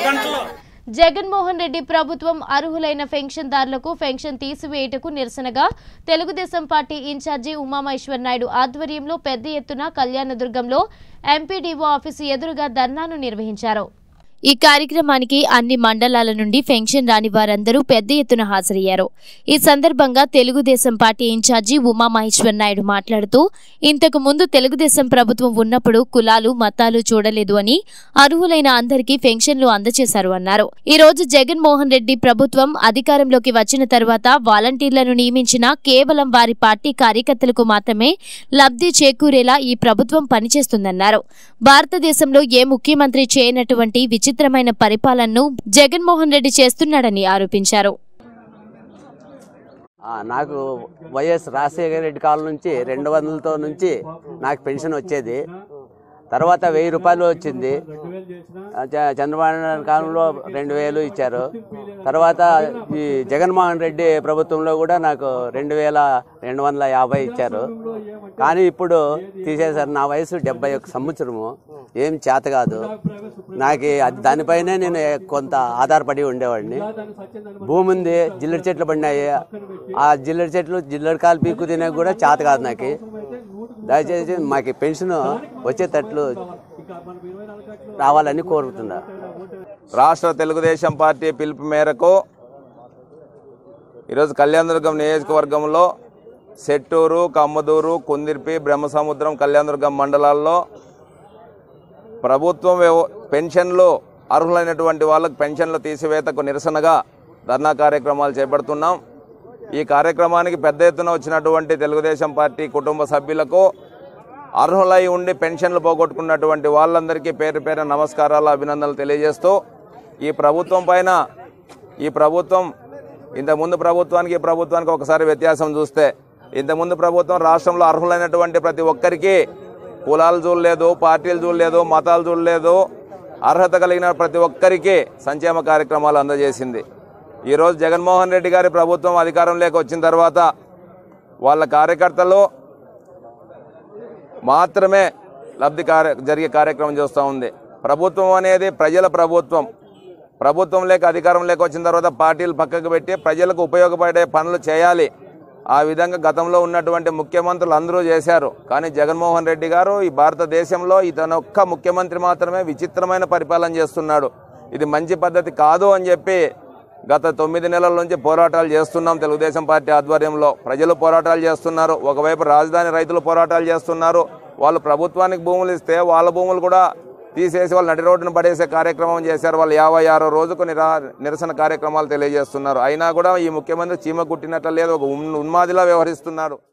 జగన్మోహన్ రెడ్డి ప్రభుత్వం అర్హులైన పెన్షన్దారులకు పెన్షన్ తీసివేయుటకు నిరసనగా తెలుగుదేశం పార్టీ ఇన్ఛార్జి ఉమామహేశ్వర్ నాయుడు ఆధ్వర్యంలో పెద్ద ఎత్తున కళ్యాణదుర్గంలో ఎంపీడీఓ ఆఫీసు ఎదురుగా ధర్నాను నిర్వహించారు ఈ కార్యక్రమానికి అన్ని మండలాల నుండి పెన్షన్ రాని వారందరూ పెద్ద ఎత్తున హాజరయ్యారు ఈ సందర్భంగా తెలుగుదేశం పార్టీ ఇన్ఛార్జి ఉమామహేశ్వర్ నాయుడు మాట్లాడుతూ ఇంతకు ముందు తెలుగుదేశం ప్రభుత్వం ఉన్నప్పుడు కులాలు మతాలు చూడలేదు అని అర్హులైన అందరికీ పెన్షన్లు అందజేశారు అన్నారు ఈ రోజు జగన్మోహన్ రెడ్డి ప్రభుత్వం అధికారంలోకి వచ్చిన తర్వాత వాలంటీర్లను నియమించిన కేవలం వారి పార్టీ కార్యకర్తలకు మాత్రమే లబ్ధి చేకూరేలా ఈ ప్రభుత్వం పనిచేస్తుందన్నారు భారతదేశంలో ఏ ముఖ్యమంత్రి చేయనటువంటి విచిత్రమైన పరిపాలనను జగన్మోహన్ రెడ్డి చేస్తున్నాడని ఆరోపించారు ఆ, నాకు వైఎస్ రాజశేఖర రెడ్డి కాలం నుంచి రెండు వందలతో నుంచి నాకు పెన్షన్ వచ్చేది తర్వాత వెయ్యి రూపాయలు వచ్చింది ఆ, చ- చంద్రబాబు నాయుడు కాలంలో రెండు వేలు ఇచ్చారు తర్వాత ఈ జగన్మోహన్ రెడ్డి ప్రభుత్వంలో కూడా నాకు రెండు వేల రెండు వందల యాభై ఇచ్చారు కానీ ఇప్పుడు తీసేశారు నా వయసు డెబ్బై ఒక్క సంవత్సరము ఏం చేత కాదు నాకు అది దానిపైనే నేను కొంత ఆధారపడి ఉండేవాడిని భూమి ఉంది జిల్లెడు చెట్లు పడినాయి ఆ జిల్లెడు చెట్లు జిల్లెడు కాలు పీక్కు తినే కూడా చేత కాదు నాకు దయచేసి మాకు పెన్షన్ వచ్చేటట్లు రావాలని కోరుతున్నా రాష్ట్ర తెలుగుదేశం పార్టీ పిలుపు మేరకు ఈరోజు కళ్యాణదుర్గం నియోజకవర్గంలో సెట్టూరు కమ్మదూరు కుందిర్పి బ్రహ్మసముద్రం కళ్యాణదుర్గం మండలాల్లో ప్రభుత్వం వ్యవ- పెన్షన్లు అర్హులైనటువంటి వాళ్ళకు పెన్షన్లు తీసివేతకు నిరసనగా ధర్నా కార్యక్రమాలు చేపడుతున్నాం ఈ కార్యక్రమానికి పెద్ద ఎత్తున వచ్చినటువంటి తెలుగుదేశం పార్టీ కుటుంబ సభ్యులకు అర్హులై ఉండి పెన్షన్లు పోగొట్టుకున్నటువంటి వాళ్ళందరికీ పేరు పేరు నమస్కారాలు అభినందనలు తెలియజేస్తూ ఈ ప్రభుత్వం పైన ఈ ప్రభుత్వం ఇంతకుముందు ప్రభుత్వానికి ఈ ప్రభుత్వానికి ఒకసారి వ్యత్యాసం చూస్తే ఇంతకుముందు ప్రభుత్వం రాష్ట్రంలో అర్హులైనటువంటి ప్రతి ఒక్కరికి కులాలు చూడలేదు పార్టీలు చూడలేదు మతాలు చూడలేదు అర్హత కలిగిన ప్రతి ఒక్కరికి సంక్షేమ కార్యక్రమాలు అందజేసింది ఈరోజు జగన్మోహన్ రెడ్డి గారి ప్రభుత్వం అధికారంలోకి వచ్చిన తర్వాత వాళ్ళ కార్యకర్తలు మాత్రమే లబ్ధి కార్య జరిగే కార్యక్రమం చేస్తూ ఉంది ప్రభుత్వం అనేది ప్రజల ప్రభుత్వం ప్రభుత్వం లేక అధికారం లేక వచ్చిన తర్వాత పార్టీలు పక్కకు పెట్టి ప్రజలకు ఉపయోగపడే పనులు చేయాలి ఆ విధంగా గతంలో ఉన్నటువంటి ముఖ్యమంత్రులు అందరూ చేశారు కానీ జగన్మోహన్ రెడ్డి గారు ఈ భారతదేశంలో ఇతను ఒక్క ముఖ్యమంత్రి మాత్రమే విచిత్రమైన పరిపాలన చేస్తున్నాడు ఇది మంచి పద్ధతి కాదు అని చెప్పి గత తొమ్మిది నెలల నుంచి పోరాటాలు చేస్తున్నాం తెలుగుదేశం పార్టీ ఆధ్వర్యంలో ప్రజలు పోరాటాలు చేస్తున్నారు ఒకవైపు రాజధాని రైతులు పోరాటాలు చేస్తున్నారు వాళ్ళు ప్రభుత్వానికి భూములు ఇస్తే వాళ్ళ భూములు కూడా తీసేసి వాళ్ళు నడి రోడ్డును పడేసే కార్యక్రమం చేశారు వాళ్ళు యాభై ఆరో రోజుకు నిరా నిరసన కార్యక్రమాలు తెలియజేస్తున్నారు అయినా కూడా ఈ ముఖ్యమంత్రి చీమ కుట్టినట్ల లేదు ఒక ఉన్- ఉన్మాదిలా వ్యవహరిస్తున్నారు